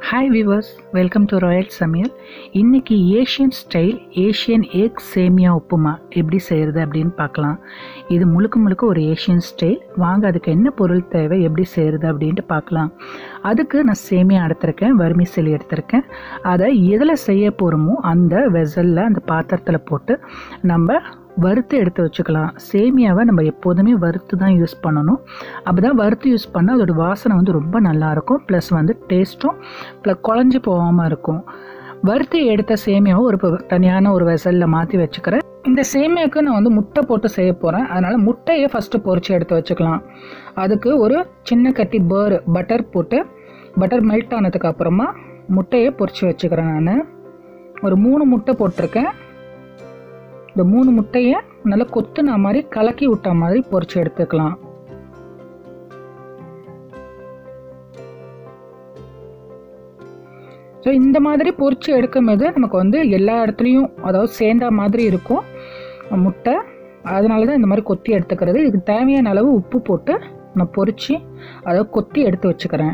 hi viewers welcome to royal Samayal இன்னைக்கு Asian style Asian egg சேமியா உப்புமா எப்படி செய்கிறது அப்படின்னு பார்க்கலாம் இது முழுக்க முழுக்க ஒரு ஏஷியன் ஸ்டைல் வாங்க அதுக்கு என்ன பொருள் தேவை எப்படி செய்கிறது அப்படின்ட்டு பார்க்கலாம் அதுக்கு நான் சேமியா எடுத்திருக்கேன் வறுமிசலி எடுத்திருக்கேன் அதை எதில் செய்ய போகிறோமோ அந்த வெசலில் அந்த பாத்திரத்தில் போட்டு நம்ம வறுத்து எடுத்து வச்சுக்கலாம் சேமியாவை நம்ம எப்போதுமே வறுத்து தான் யூஸ் பண்ணணும் அப்போ தான் வறுத்து யூஸ் பண்ணால் அதோட வாசனை வந்து ரொம்ப நல்லாயிருக்கும் ப்ளஸ் வந்து டேஸ்ட்டும் ப்ளஸ் குழஞ்சி போகாமல் இருக்கும் வறுத்து எடுத்த சேமியாவை ஒரு ப- தனியான ஒரு வெசலில் மாற்றி வச்சுக்கிறேன் இந்த சேமியாவுக்கு நான் வந்து முட்டை போட்டு செய்ய போகிறேன் அதனால் முட்டையை ஃபஸ்ட்டு பொரிச்சு எடுத்து வச்சுக்கலாம் அதுக்கு ஒரு சின்ன கட்டி பேர் பட்டர் போட்டு பட்டர் மெல்ட் ஆனதுக்கு அப்புறமா முட்டையை பொரிச்சு வச்சுக்கிறேன் நான் ஒரு மூணு முட்டை போட்டிருக்கேன் இந்த மூணு முட்டையை நல்லா கொத்துன மாதிரி கலக்கி விட்ட மாதிரி பொரிச்சு எடுத்துக்கலாம் ஸோ இந்த மாதிரி பொரிச்சு எடுக்கும்போது நமக்கு வந்து எல்லா இடத்துலையும் அதாவது சேர்ந்தா மாதிரி இருக்கும் முட்டை அதனால தான் இந்த மாதிரி கொத்தி எடுத்துக்கிறது இதுக்கு தேவையான அளவு உப்பு போட்டு நான் பொரிச்சு அதை கொத்தி எடுத்து வச்சுக்கிறேன்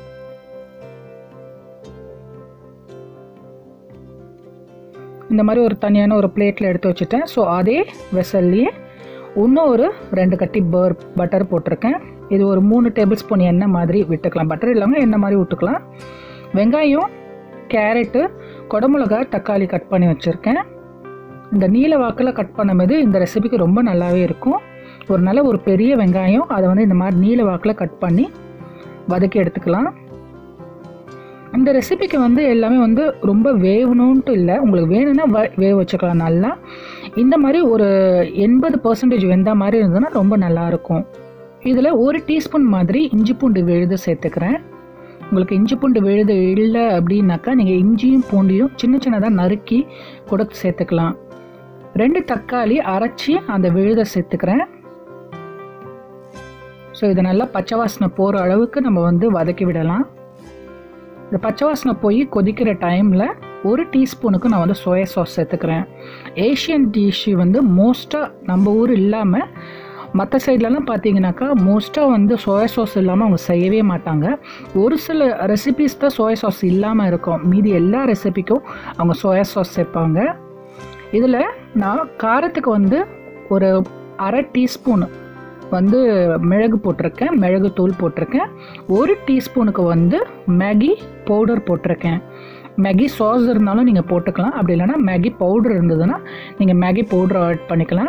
இந்த மாதிரி ஒரு தனியான ஒரு பிளேட்டில் எடுத்து வச்சுட்டேன் ஸோ அதே வெசல்லையே இன்னும் ஒரு ரெண்டு கட்டி பர் பட்டர் போட்டிருக்கேன் இது ஒரு மூணு டேபிள் ஸ்பூன் எண்ணெய் மாதிரி விட்டுக்கலாம் பட்டர் இல்லாமல் எண்ணெய் மாதிரி விட்டுக்கலாம் வெங்காயம் கேரட்டு குடமிளகா தக்காளி கட் பண்ணி வச்சுருக்கேன் இந்த நீல வாக்கில் கட் பண்ணும்போது இந்த ரெசிபிக்கு ரொம்ப நல்லாவே இருக்கும் ஒரு நல்ல ஒரு பெரிய வெங்காயம் அதை வந்து இந்த மாதிரி நீல வாக்கில் கட் பண்ணி வதக்கி எடுத்துக்கலாம் இந்த ரெசிபிக்கு வந்து எல்லாமே வந்து ரொம்ப வேகணுன்ட்டு இல்லை உங்களுக்கு வேணும்னா வ வேக வச்சுக்கலாம் நல்லா இந்த மாதிரி ஒரு எண்பது பர்சன்டேஜ் வெந்த மாதிரி இருந்ததுன்னா ரொம்ப நல்லாயிருக்கும் இதில் ஒரு டீஸ்பூன் மாதிரி இஞ்சி பூண்டு விழுது சேர்த்துக்கிறேன் உங்களுக்கு இஞ்சி பூண்டு விழுது இல்லை அப்படின்னாக்கா நீங்கள் இஞ்சியும் பூண்டையும் சின்ன சின்னதாக நறுக்கி கூட சேர்த்துக்கலாம் ரெண்டு தக்காளி அரைச்சி அந்த விழுதை சேர்த்துக்கிறேன் ஸோ இதை நல்லா பச்சை வாசனை போகிற அளவுக்கு நம்ம வந்து வதக்கி விடலாம் இந்த பச்சை வாசனை போய் கொதிக்கிற டைமில் ஒரு டீஸ்பூனுக்கு நான் வந்து சோயா சாஸ் சேர்த்துக்கிறேன் ஏஷியன் டிஷ்ஷு வந்து மோஸ்ட்டாக நம்ம ஊர் இல்லாமல் மற்ற சைட்லலாம் பார்த்தீங்கன்னாக்கா மோஸ்ட்டாக வந்து சோயா சாஸ் இல்லாமல் அவங்க செய்யவே மாட்டாங்க ஒரு சில ரெசிபீஸ் தான் சோயா சாஸ் இல்லாமல் இருக்கும் மீதி எல்லா ரெசிபிக்கும் அவங்க சோயா சாஸ் சேர்ப்பாங்க இதில் நான் காரத்துக்கு வந்து ஒரு அரை டீஸ்பூன் வந்து மிளகு போட்டிருக்கேன் மிளகு தூள் போட்டிருக்கேன் ஒரு டீஸ்பூனுக்கு வந்து மேகி பவுடர் போட்டிருக்கேன் மேகி சாஸ் இருந்தாலும் நீங்கள் போட்டுக்கலாம் அப்படி இல்லைன்னா மேகி பவுடர் இருந்ததுன்னா நீங்கள் மேகி பவுடர் ஆட் பண்ணிக்கலாம்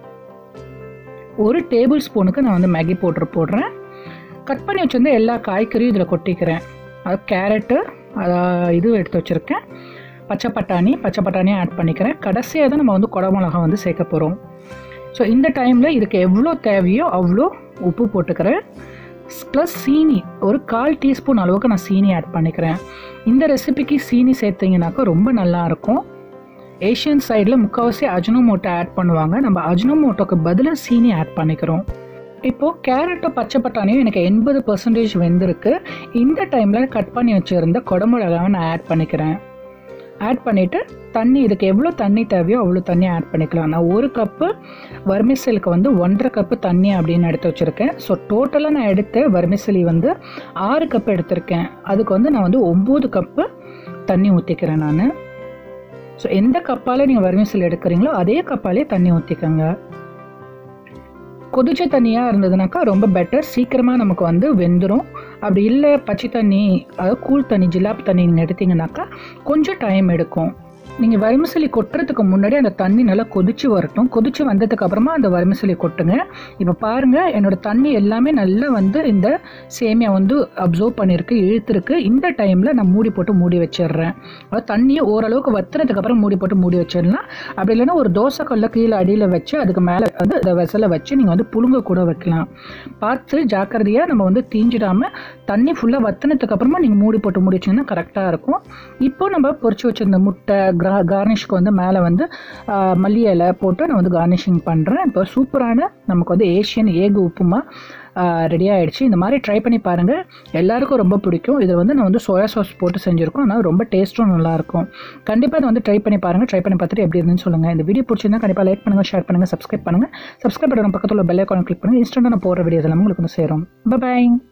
ஒரு டேபிள் ஸ்பூனுக்கு நான் வந்து மேகி பவுடர் போடுறேன் கட் பண்ணி வச்சிருந்த எல்லா காய்கறியும் இதில் கொட்டிக்கிறேன் அது கேரட்டு இது எடுத்து வச்சுருக்கேன் பச்சை பட்டாணி பச்சை பட்டாணியும் ஆட் பண்ணிக்கிறேன் கடைசியாக தான் நம்ம வந்து குடமிளகா வந்து சேர்க்க போகிறோம் ஸோ இந்த டைமில் இதுக்கு எவ்வளோ தேவையோ அவ்வளோ உப்பு போட்டுக்கிறேன் ப்ளஸ் சீனி ஒரு கால் டீஸ்பூன் அளவுக்கு நான் சீனி ஆட் பண்ணிக்கிறேன் இந்த ரெசிபிக்கு சீனி சேர்த்தீங்கன்னாக்கா ரொம்ப நல்லாயிருக்கும் ஏஷியன் சைடில் முக்கால்வாசி அஜினோமோட்டோ ஆட் பண்ணுவாங்க நம்ம அஜினோமோட்டோக்கு பதிலாக சீனி ஆட் பண்ணிக்கிறோம் இப்போது கேரட்டும் பச்சை பட்டாணியும் எனக்கு எண்பது பர்சன்டேஜ் வெந்திருக்கு இந்த டைமில் கட் பண்ணி வச்சுருந்த குடமிளகாவை நான் ஆட் பண்ணிக்கிறேன் ஆட் பண்ணிவிட்டு தண்ணி இதுக்கு எவ்வளோ தண்ணி தேவையோ அவ்வளோ தண்ணி ஆட் பண்ணிக்கலாம் நான் ஒரு கப்பு வர்மிசலுக்கு வந்து ஒன்றரை கப்பு தண்ணி அப்படின்னு எடுத்து வச்சுருக்கேன் ஸோ டோட்டலாக நான் எடுத்த வர்மிசலி வந்து ஆறு கப்பு எடுத்திருக்கேன் அதுக்கு வந்து நான் வந்து ஒம்பது கப்பு தண்ணி ஊற்றிக்கிறேன் நான் ஸோ எந்த கப்பால் நீங்கள் வர்மிசல் எடுக்கிறீங்களோ அதே கப்பாலே தண்ணி ஊற்றிக்கோங்க கொதிச்ச தண்ணியாக இருந்ததுனாக்கா ரொம்ப பெட்டர் சீக்கிரமாக நமக்கு வந்து வெந்துடும் அப்படி இல்லை பச்சை தண்ணி அதாவது கூல் தண்ணி ஜிலாப் தண்ணி நீங்கள் எடுத்தீங்கன்னாக்கா கொஞ்சம் டைம் எடுக்கும் நீங்கள் வறுமிசலி கொட்டுறதுக்கு முன்னாடி அந்த தண்ணி நல்லா கொதிச்சு வரட்டும் கொதிச்சு வந்ததுக்கு அப்புறமா அந்த வறுமிசலி கொட்டுங்க இப்போ பாருங்கள் என்னோட தண்ணி எல்லாமே நல்லா வந்து இந்த சேமியா வந்து அப்சர்வ் பண்ணியிருக்கு இழுத்துருக்கு இந்த டைமில் நான் மூடி போட்டு மூடி வச்சிடுறேன் அதாவது தண்ணியை ஓரளவுக்கு வத்துனதுக்கு அப்புறம் மூடி போட்டு மூடி வச்சிடலாம் அப்படி இல்லைன்னா ஒரு தோசை கல்ல கீழே அடியில் வச்சு அதுக்கு மேலே வந்து அந்த வெசலை வச்சு நீங்கள் வந்து புழுங்க கூட வைக்கலாம் பார்த்து ஜாக்கிரதையாக நம்ம வந்து தீஞ்சிடாமல் தண்ணி ஃபுல்லாக வத்துனதுக்கு அப்புறமா நீங்கள் மூடி போட்டு மூடி வச்சிங்கன்னா கரெக்டாக இருக்கும் இப்போ நம்ம பொரிச்சு வச்சிருந்த முட்டை கிரா கார்னிஷ்க்கு வந்து மேலே வந்து ஆ, மல்லி இலை போட்டு நான் வந்து கார்னிஷிங் பண்ணுறேன் இப்போ சூப்பரான நமக்கு வந்து ஏஷியன் ஏகு உப்புமா ரெடி ஆயிடுச்சு இந்த மாதிரி ட்ரை பண்ணி பாருங்கள் எல்லாருக்கும் ரொம்ப பிடிக்கும் இதில் வந்து நான் வந்து சோயா சாஸ் போட்டு செஞ்சுருக்கோம் அதனால் ரொம்ப டேஸ்ட்டும் நல்லாயிருக்கும் கண்டிப்பாக இதை வந்து ட்ரை பண்ணி பாருங்கள் ட்ரை பண்ணி பார்த்துட்டு எப்படி இருந்துன்னு சொல்லுங்கள் இந்த வீடியோ பிடிச்சிருந்தா கண்டிப்பாக லைக் பண்ணுங்கள் ஷேர் பண்ணுங்கள் சப்ஸ்கிரைப் பண்ணுங்கள் சப்ஸ்கிரைப் பண்ணுற பக்கத்தில் பெல் ஐக்கான் கிளிக் பண்ணுங்கள் இன்ஸ்டன்ட்டாக நான் போகிற வீடியோஸ் எல்லாமே உங்களுக்கு வந்து சேரும் பாய்